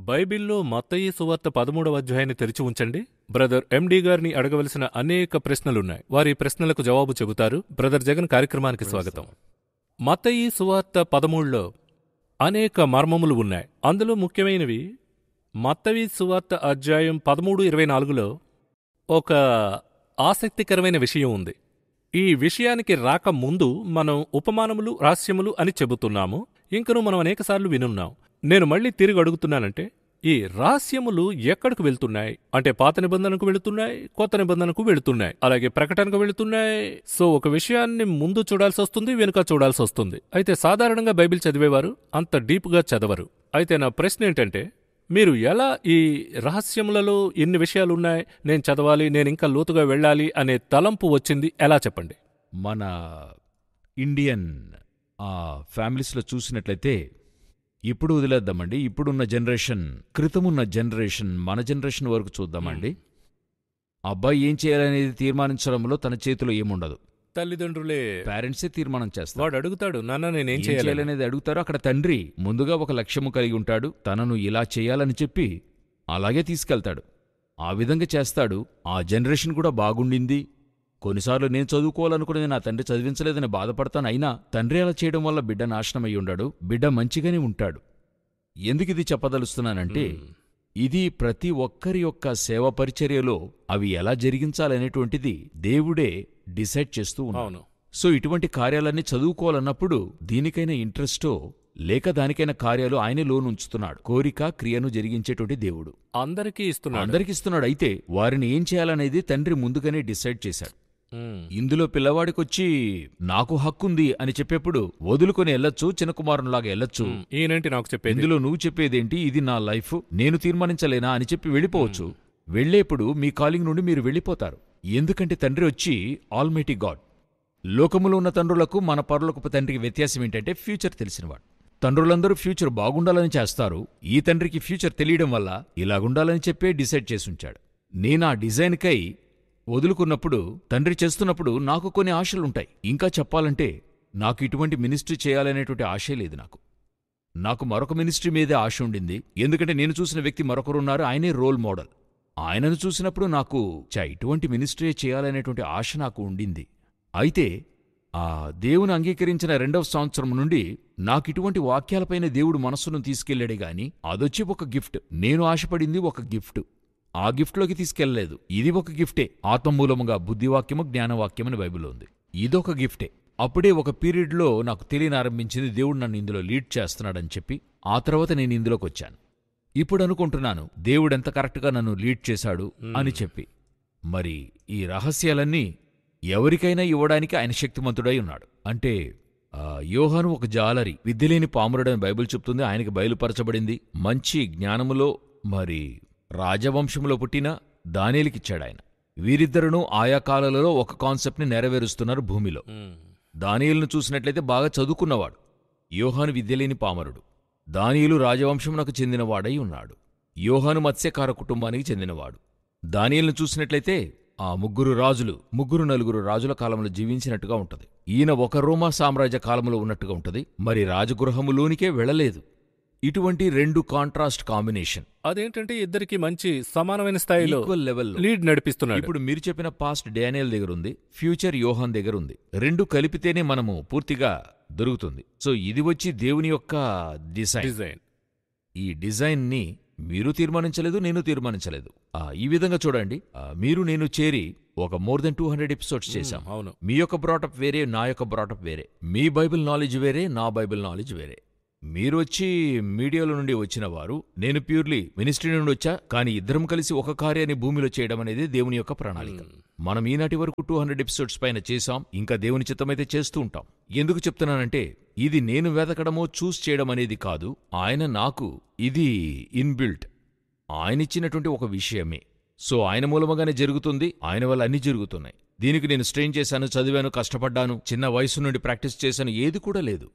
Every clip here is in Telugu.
బైబిల్లో మత్తయి సువార్త పదమూడవ అధ్యాయాన్ని తెరిచి ఉంచండి బ్రదర్ ఎండి గారిని అడగవలసిన అనేక ప్రశ్నలున్నాయి వారి ప్రశ్నలకు జవాబు చెబుతారు బ్రదర్ జగన్ కార్యక్రమానికి స్వాగతం మత్తయి సువార్త పదమూడులో అనేక మర్మములు ఉన్నాయి అందులో ముఖ్యమైనవి మత్తయి సువార్త అధ్యాయం పదమూడు ఇరవై నాలుగులో ఒక ఆసక్తికరమైన విషయం ఉంది ఈ విషయానికి రాక ముందు మనం ఉపమానములు రహస్యములు అని చెబుతున్నాము ఇంకను మనం అనేకసార్లు వినున్నాం నేను మళ్ళీ తిరిగి అడుగుతున్నానంటే ఈ రహస్యములు ఎక్కడికి వెళ్తున్నాయి అంటే పాత నిబంధనకు వెళుతున్నాయి కొత్త నిబంధనకు వెళుతున్నాయి అలాగే ప్రకటనకు వెళుతున్నాయి సో ఒక విషయాన్ని ముందు చూడాల్సి వస్తుంది వెనుక చూడాల్సి వస్తుంది అయితే సాధారణంగా బైబిల్ చదివేవారు అంత డీప్గా చదవరు అయితే నా ప్రశ్న ఏంటంటే మీరు ఎలా ఈ రహస్యములలో ఎన్ని విషయాలున్నాయి నేను చదవాలి నేను ఇంకా లోతుగా వెళ్ళాలి అనే తలంపు వచ్చింది ఎలా చెప్పండి మన ఇండియన్ ఆ ఫ్యామిలీస్లో చూసినట్లయితే ఇప్పుడు వదిలేద్దామండి ఇప్పుడున్న జనరేషన్ క్రితమున్న జనరేషన్ మన జనరేషన్ వరకు చూద్దామండి అబ్బాయి ఏం చేయాలనేది తీర్మానించడంలో తన చేతిలో ఏముండదు తల్లిదండ్రులే పేరెంట్సే తీర్మానం చేస్తారు వాడు అడుగుతాడు నాన్న నేనేం ఏం చేయాలి చేయాలనేది అడుగుతారు అక్కడ తండ్రి ముందుగా ఒక లక్ష్యము కలిగి ఉంటాడు తనను ఇలా చేయాలని చెప్పి అలాగే తీసుకెళ్తాడు ఆ విధంగా చేస్తాడు ఆ జనరేషన్ కూడా బాగుండింది కొన్నిసార్లు నేను చదువుకోవాలనుకునేది నా తండ్రి చదివించలేదని బాధపడతాను అయినా తండ్రి అలా చేయడం వల్ల బిడ్డ నాశనమై ఉండాడు బిడ్డ మంచిగానే ఉంటాడు ఎందుకు ఇది చెప్పదలుస్తున్నానంటే ఇది ప్రతి ఒక్కరి యొక్క సేవ పరిచర్యలో అవి ఎలా జరిగించాలనేటువంటిది దేవుడే డిసైడ్ చేస్తూ ఉన్నాడు అవును సో ఇటువంటి కార్యాలన్నీ చదువుకోవాలన్నప్పుడు దీనికైనా ఇంట్రెస్టో లేక దానికైనా కార్యాలు ఆయనే లోనుంచుతున్నాడు కోరిక క్రియను జరిగించేటువంటి దేవుడు అందరికీ ఇస్తున్నాడు అందరికిస్తున్నాడు అయితే వారిని ఏం చేయాలనేది తండ్రి ముందుగానే డిసైడ్ చేశాడు ఉమ్, ఇందులో పిల్లవాడికొచ్చి నాకు హక్కుంది అని చెప్పేప్పుడు వదులుకొని వెళ్ళొచ్చు చిన్న కుమారునిలాగా వెళ్ళొచ్చు ఉమ్, ఈయనేంటి నాకు చెప్పేది ఇందులో నువ్వు చెప్పేదేంటి ఇది నా లైఫ్ నేను తీర్మానించలేనా అని చెప్పి వెళ్ళిపోవచ్చు వెళ్ళేప్పుడు మీ కాలింగ్ నుండి మీరు వెళ్ళిపోతారు ఎందుకంటే తండ్రి వచ్చి ఆల్మైటీ గాడ్ లోకములో ఉన్న తండ్రులకు మన పరులకు తండ్రికి వ్యత్యాసం ఏంటంటే ఫ్యూచర్ తెలిసినవాడు తండ్రులందరూ ఫ్యూచర్ బాగుండాలని చేస్తారు ఈ తండ్రికి ఫ్యూచర్ తెలియడం వల్ల ఇలాగుండాలని చెప్పే డిసైడ్ చేసుంచాడు నేను ఆ డిజైన్కై వదులుకున్నప్పుడు తండ్రి చేస్తున్నప్పుడు నాకు కొన్ని ఆశలుంటాయి ఇంకా చెప్పాలంటే నాకు ఇటువంటి మినిస్ట్రీ చేయాలనేటువంటి ఆశే లేదు నాకు నాకు మరొక మినిస్ట్రీ మీదే ఆశ ఉండింది ఎందుకంటే నేను చూసిన వ్యక్తి మరొకరున్నారు ఆయనే రోల్ మోడల్ ఆయనను చూసినప్పుడు నాకు చా ఇటువంటి మినిస్ట్రీ చేయాలనేటువంటి ఆశ నాకు ఉండింది అయితే ఆ దేవుని అంగీకరించిన రెండవ సంవత్సరం నుండి నాకు ఇటువంటి వాక్యాలపైన దేవుడు మనస్సును తీసుకెళ్లాడే గాని అదొచ్చి ఒక గిఫ్ట్ నేను ఆశపడింది ఒక గిఫ్ట్ ఆ గిఫ్ట్లోకి తీసుకెళ్లలేదు ఇది ఒక గిఫ్టే ఆత్మమూలముగా బుద్ధివాక్యము జ్ఞానవాక్యం అని బైబిల్లో ఉంది ఇదొక గిఫ్టే అప్పుడే ఒక పీరియడ్లో నాకు తెలియనారంభించింది దేవుడు నన్ను ఇందులో లీడ్ చేస్తున్నాడని చెప్పి ఆ తర్వాత నేను ఇందులోకి వచ్చాను ఇప్పుడు అనుకుంటున్నాను దేవుడెంత కరెక్ట్గా నన్ను లీడ్ చేశాడు అని చెప్పి మరి ఈ రహస్యాలన్నీ ఎవరికైనా ఇవ్వడానికి ఆయన శక్తిమంతుడై ఉన్నాడు అంటే ఆ, యోహాను ఒక జాలరి విద్యలేని పామురుడని బైబిల్ చెప్తుంది ఆయనకి బయలుపరచబడింది మంచి జ్ఞానములో మరి రాజవంశంలో పుట్టిన దానిలికిచ్చాడు ఆయన వీరిద్దరును ఆయా కాలాలలో ఒక కాన్సెప్ట్ని నెరవేరుస్తున్నారు భూమిలో ఉమ్, దానియేలును చూసినట్లయితే బాగా చదువుకున్నవాడు యోహాను విద్యలేని పామరుడు దానియేలు రాజవంశమునకు చెందినవాడై ఉన్నాడు యోహాను మత్స్యకార కుటుంబానికి చెందినవాడు దానియేలును చూసినట్లయితే ఆ ముగ్గురు రాజులు ముగ్గురు నలుగురు రాజుల కాలంలో జీవించినట్టుగా ఉంటది ఈయన ఒక రోమా సామ్రాజ్య కాలంలో ఉన్నట్టుగా ఉంటది మరి రాజగృహములోనికే వెళ్ళలేదు ఇటువంటి రెండు కాంట్రాస్ట్ కాంబినేషన్ అదేంటంటే ఇద్దరికి మంచి సమానమైన స్థాయిలో ఈక్వల్ లెవెల్లో లీడ్ నడిపిస్తున్నాడు ఇప్పుడు మీరు చెప్పిన పాస్ట్ డానియల్ దగ్గర ఉంది ఫ్యూచర్ యోహాన్ దగ్గర ఉంది రెండు కలిపితేనే మనము పూర్తిగా దొరుకుతుంది సో ఇది వచ్చి దేవుని యొక్క డిజైన్ డిజైన్ ఈ డిజైన్ ని మీరు తీర్మానించలేదు నేను తీర్మానించలేదు ఆ, ఈ విధంగా చూడండి ఆ, మీరు నేను చేరి ఒక more than two hundred episodes చేశాం ఉమ్, అవును మీ యొక్క బ్రాటప్ వేరే నా యొక్క బ్రాటప్ వేరే మీ బైబిల్ నాలెడ్జ్ వేరే నా బైబిల్ నాలెడ్జ్ వేరే మీరు వచ్చి మీడియాలో నుండి వచ్చిన వారు నేను ప్యూర్లీ మినిస్ట్రీ నుండి వచ్చా కానీ ఇద్దరం కలిసి ఒక కార్యాన్ని భూమిలో చేయడం అనేది దేవుని యొక్క ప్రణాళిక మనం ఈనాటి వరకు టూ హండ్రెడ్ ఎపిసోడ్స్ పైన చేశాం ఇంకా దేవుని చిత్తమైతే చేస్తూ ఉంటాం ఎందుకు చెప్తున్నానంటే ఇది నేను వెతకడమో చూస్ చేయడం అనేది కాదు ఆయన నాకు ఇది ఇన్బిల్ట్ ఆయన ఇచ్చినటువంటి ఒక విషయమే సో ఆయన మూలముగానే జరుగుతుంది ఆయన వల్ల అన్ని జరుగుతున్నాయి దీనికి నేను స్ట్రెయిన్ చేశాను చదివాను కష్టపడ్డాను చిన్న వయసు నుండి ప్రాక్టీస్ చేశాను ఏది కూడా లేదు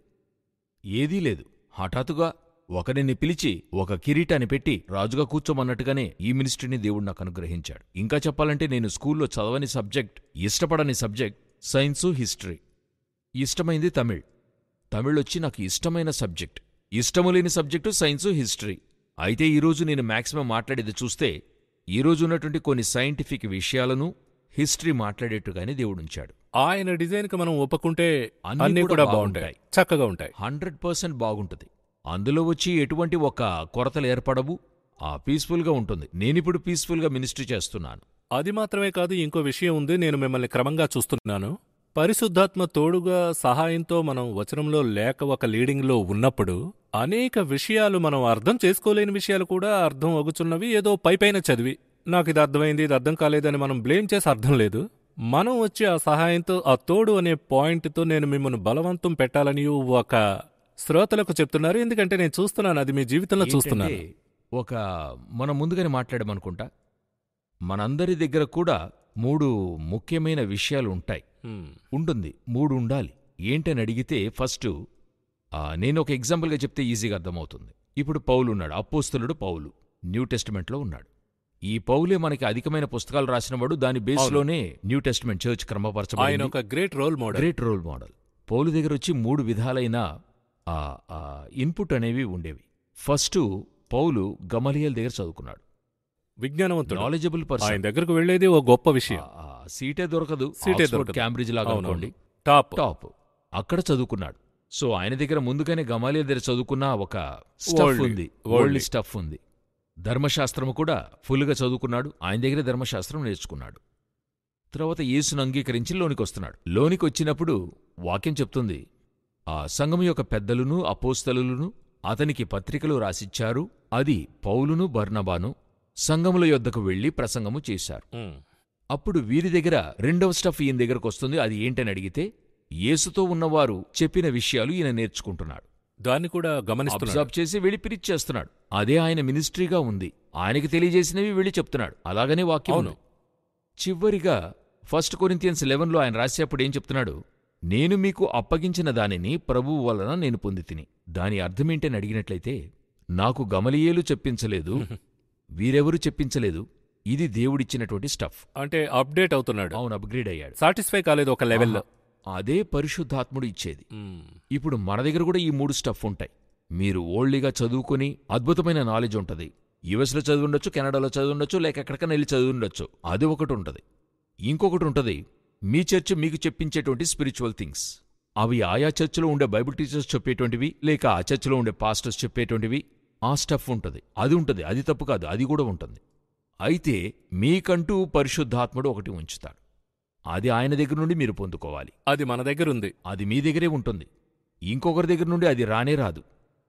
ఏదీ లేదు హఠాత్తుగా ఒకరిని పిలిచి ఒక కిరీటాన్ని పెట్టి రాజుగా కూర్చోమన్నట్టుగానే ఈ మినిస్ట్రీని దేవుడు నాకు అనుగ్రహించాడు ఇంకా చెప్పాలంటే నేను స్కూల్లో చదవని సబ్జెక్ట్ ఇష్టపడని సబ్జెక్ట్ సైన్సు హిస్టరీ ఇష్టమైంది తమిళ్ తమిళ్ వచ్చి నాకు ఇష్టమైన సబ్జెక్ట్ ఇష్టము లేని సబ్జెక్టు సైన్సు హిస్టరీ అయితే ఈరోజు నేను మాక్సిమం మాట్లాడేది చూస్తే ఈరోజు ఉన్నటువంటి కొన్ని సైంటిఫిక్ విషయాలను హిస్టరీ మాట్లాడేట్టుగానే దేవుడుంచాడు ఆయన డిజైన్ కి మనం ఒప్పుకుంటే అన్నీ అన్ని కూడా కూడా బాగుంటాయి. బాగుంటాయి చక్కగా ఉంటాయి హండ్రెడ్ పర్సెంట్ బాగుంటుంది అందులో వచ్చి ఎటువంటి ఒక కొరతలు ఏర్పడవు ఆ పీస్ఫుల్గా ఉంటుంది నేనిప్పుడు పీస్ఫుల్గా మినిస్ట్రీ చేస్తున్నాను అది మాత్రమే కాదు ఇంకో విషయం ఉంది నేను మిమ్మల్ని క్రమంగా చూస్తున్నాను పరిశుద్ధాత్మ తోడుగా సహాయంతో మనం వచనంలో లేక ఒక లీడింగ్లో ఉన్నప్పుడు అనేక విషయాలు మనం అర్థం చేసుకోలేని విషయాలు కూడా అర్థం అగుచున్నవి ఏదో పైపైన చదివి నాకు ఇది అర్థమైంది ఇది అర్థం కాలేదని మనం బ్లేమ్ చేసి అర్థం లేదు మనం వచ్చి ఆ సహాయంతో ఆ తోడు అనే పాయింట్తో నేను మిమ్మల్ని బలవంతం పెట్టాలని ఒక శ్రోతలకు చెప్తున్నారు ఎందుకంటే నేను చూస్తున్నాను అది మీ జీవితంలో చూస్తున్నాను ఏంటంటే, ఒక మనం ముందుగానే మాట్లాడమనుకుంటా మనందరి దగ్గర కూడా మూడు ముఖ్యమైన విషయాలు ఉంటాయి హ్మ్. ఉంటుంది మూడు ఉండాలి ఏంటని అడిగితే ఫస్ట్ ఆ, నేను ఒక ఎగ్జాంపుల్గా చెప్తే ఈజీగా అర్థమవుతుంది ఇప్పుడు పౌలు ఉన్నాడు అపోస్తులుడు పౌలు న్యూ టెస్టిమెంట్లో ఉన్నాడు ఈ పౌలే మనకి అధికమైన పుస్తకాలు రాసినవాడు దాని బేస్లోనే న్యూ టెస్టిమెంట్ చర్చ్ ఆయన క్రమపరచబడింది ఒక great role model great role model పౌలు దగ్గర వచ్చి మూడు విధాలైన ఆ, ఆ, ఇన్పుట్ అనేవి ఉండేవి ఫస్ట్ పౌలు గమలియల్ దగ్గర చదువుకున్నాడు విజ్ఞానవంతుడు నాలెజబుల్ ఆయన పర్సన్ దగ్గరకు వెళ్లేది ఓ గొప్ప విషయం సీటే దొరకదు సీటే ఆక్స్ఫర్డ్, దొరకదు. క్యాంబ్రిడ్జ్ లాగా అవునవును. అనుకోండి టాప్ టాప్ అక్కడ చదువుకున్నాడు సో ఆయన దగ్గర ముందుగానే గమాలియల్ దగ్గర చదువుకున్న ఒక స్టఫ్ Worldly, ఉంది worldly. వరల్డ్ స్టఫ్ ఉంది ధర్మశాస్త్రము కూడా ఫుల్గా చదువుకున్నాడు ఆయన దగ్గర ధర్మశాస్త్రం నేర్చుకున్నాడు తర్వాత యేసును అంగీకరించి లోనికి వస్తున్నాడు లోనికి వచ్చినప్పుడు వాక్యం చెప్తుంది ఆ సంఘం యొక్క పెద్దలును అపోస్తలులను అతనికి పత్రికలు రాసిచ్చారు అది పౌలును బర్నబాను సంఘముల యొద్దకు వెళ్లి ప్రసంగము చేశారు ఉమ్. అప్పుడు వీరి దగ్గర రెండవ స్టఫ్ ఈయన దగ్గరకు వస్తుంది అది ఏంటని అడిగితే యేసుతో ఉన్నవారు చెప్పిన విషయాలు ఈయన నేర్చుకుంటున్నాడు దాన్ని కూడా గమనిస్తున్నాడు అబ్జర్వ్ చేసి వెళ్ళి పిరిచ్ చేస్తున్నాడు అదే ఆయన మినిస్ట్రీగా ఉంది ఆయనకి తెలియజేసినవి వెళ్ళి చెప్తున్నాడు అలాగనే వాక్యం అవును. ఉంది. చివరిగా ఫస్ట్ కొరింతియన్స్ లెవెన్లో ఆయన రాసేప్పుడు ఏం చెప్తున్నాడు నేను మీకు అప్పగించిన దానిని ప్రభువు వలన నేను పొంది తిని దాని అర్థమేంటని అడిగినట్లయితే నాకు గమలియేలు చెప్పించలేదు వీరెవరూ చెప్పించలేదు ఇది దేవుడిచ్చినటువంటి స్టఫ్ అంటే అప్డేట్ అవుతున్నాడు అవును అప్గ్రేడ్ అయ్యాడు సాటిస్ఫై కాలేదు ఒక లెవెల్లో ఆహా. అదే పరిశుద్ధాత్ముడు ఇచ్చేది ఉమ్. ఇప్పుడు మన దగ్గర కూడా ఈ మూడు స్టఫ్ ఉంటాయి మీరు ఓల్డ్లీగా చదువుకుని అద్భుతమైన నాలెడ్జ్ ఉంటుంది యుఎస్లో చదివి ఉండొచ్చు కెనడాలో చదివి ఉండొచ్చు లేక ఎక్కడికైనా వెళ్ళి చదివి ఉండొచ్చు అది ఒకటి ఉంటుంది ఇంకొకటి ఉంటుంది మీ చర్చ్ మీకు చెప్పించేటువంటి స్పిరిచువల్ థింగ్స్ అవి ఆయా చర్చిలో ఉండే బైబిల్ టీచర్స్ చెప్పేటువంటివి లేక ఆ చర్చిలో ఉండే పాస్టర్స్ చెప్పేటువంటివి ఆ స్టఫ్ ఉంటుంది అది ఉంటుంది అది తప్పు కాదు అది కూడా ఉంటుంది అయితే మీకంటూ పరిశుద్ధాత్ముడు ఒకటి ఉంచుతాడు అది ఆయన దగ్గర నుండి మీరు పొందుకోవాలి అది మన దగ్గర ఉంది అది మీ దగ్గరే ఉంటుంది ఇంకొకరి దగ్గర నుండి అది రానే రాదు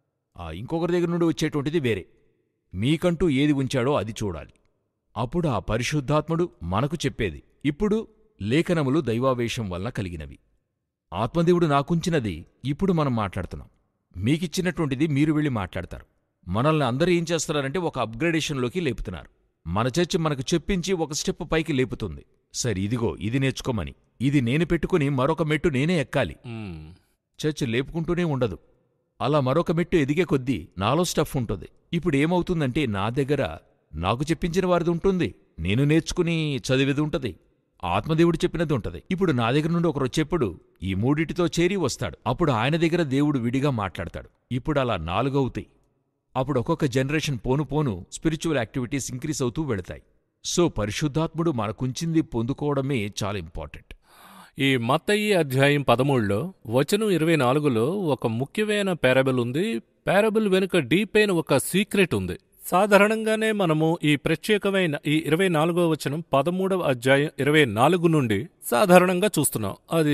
ఆ ఇంకొకరి దగ్గర నుండి వచ్చేటువంటిది వేరే మీకంటూ ఏది ఉంచాడో అది చూడాలి అప్పుడు ఆ పరిశుద్ధాత్ముడు మనకు చెప్పేది ఇప్పుడు లేఖనములు దైవావేశం వలన కలిగినవి ఆత్మదేవుడు నాకుంచినది ఇప్పుడు మనం మాట్లాడుతున్నాం మీకిచ్చినటువంటిది మీరు వెళ్ళి మాట్లాడతారు మనల్ని అందరూ ఏం చేస్తున్నారంటే ఒక అప్గ్రేడేషన్లోకి లేపుతున్నారు మన చర్చి మనకు చెప్పించి ఒక స్టెప్ పైకి లేపుతుంది సరే ఇదిగో ఇది నేర్చుకోమని ఇది నేను పెట్టుకుని మరొక మెట్టు నేనే ఎక్కాలి ఉమ్. చర్చ్ లేపుకుంటూనే ఉండదు అలా మరొక మెట్టు ఎదిగే కొద్దీ నాలో స్టఫ్ ఉంటుంది ఇప్పుడు ఏమవుతుందంటే నా దగ్గర నాకు చెప్పించిన వారిది ఉంటుంది నేను నేర్చుకుని చదివేది ఉంటది ఆత్మదేవుడు చెప్పినది ఉంటది ఇప్పుడు నా దగ్గర నుండి ఒకరు వచ్చేప్పుడు ఈ మూడిటితో చేరి వస్తాడు అప్పుడు ఆయన దగ్గర దేవుడు విడిగా మాట్లాడతాడు ఇప్పుడు అలా నాలుగవుతాయి అప్పుడు ఒక్కొక్క జనరేషన్ పోను పోను స్పిరిచువల్ యాక్టివిటీస్ ఇంక్రీస్ అవుతూ వెళతాయి సో పరిశుద్ధాత్ముడు మనకుంచింది పొందుకోవడమే చాలా ఇంపార్టెంట్ ఈ మత్తయి అధ్యాయం పదమూడులో వచనం ఇరవై నాలుగులో ఒక ముఖ్యమైన పారబుల్ ఉంది పారబుల్ వెనుక డీప్ అయిన ఒక సీక్రెట్ ఉంది సాధారణంగానే మనము ఈ ప్రత్యేకమైన ఈ ఇరవై నాలుగో వచనం పదమూడవ అధ్యాయం ఇరవై నాలుగు నుండి సాధారణంగా చూస్తున్నాం అది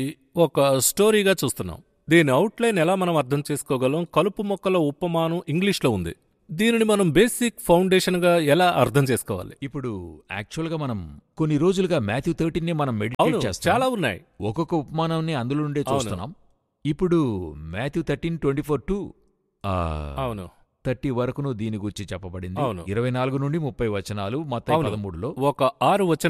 ఒక స్టోరీగా చూస్తున్నాం దీని అవుట్లైన్ ఎలా మనం అర్థం చేసుకోగలం కలుపు మొక్కల ఉపమానం ఇంగ్లీష్లో ఉంది దీనిని మనం బేసిక్ ఫౌండేషన్గా ఎలా అర్థం చేసుకోవాలి ఇప్పుడు యాక్చువల్గా మనం కొన్ని రోజులుగా మాథ్యూ థర్టీన్ మనం అవును మెడిటేట్ చేస్తాం చాలా ఉన్నాయి ఒక్కొక్క ఉపమానాన్ని అందులో నుండే అవును. చూస్తున్నాం ఇప్పుడు Matthew thirteen twenty four to అవును థర్టీ వరకును దీని గురించి చెప్పబడింది అవును. ఇరవై నాలుగు నుండి ముప్పై వచనాలు మొత్తం అవును. పదమూడులో ఒక ఆరు వచనాలు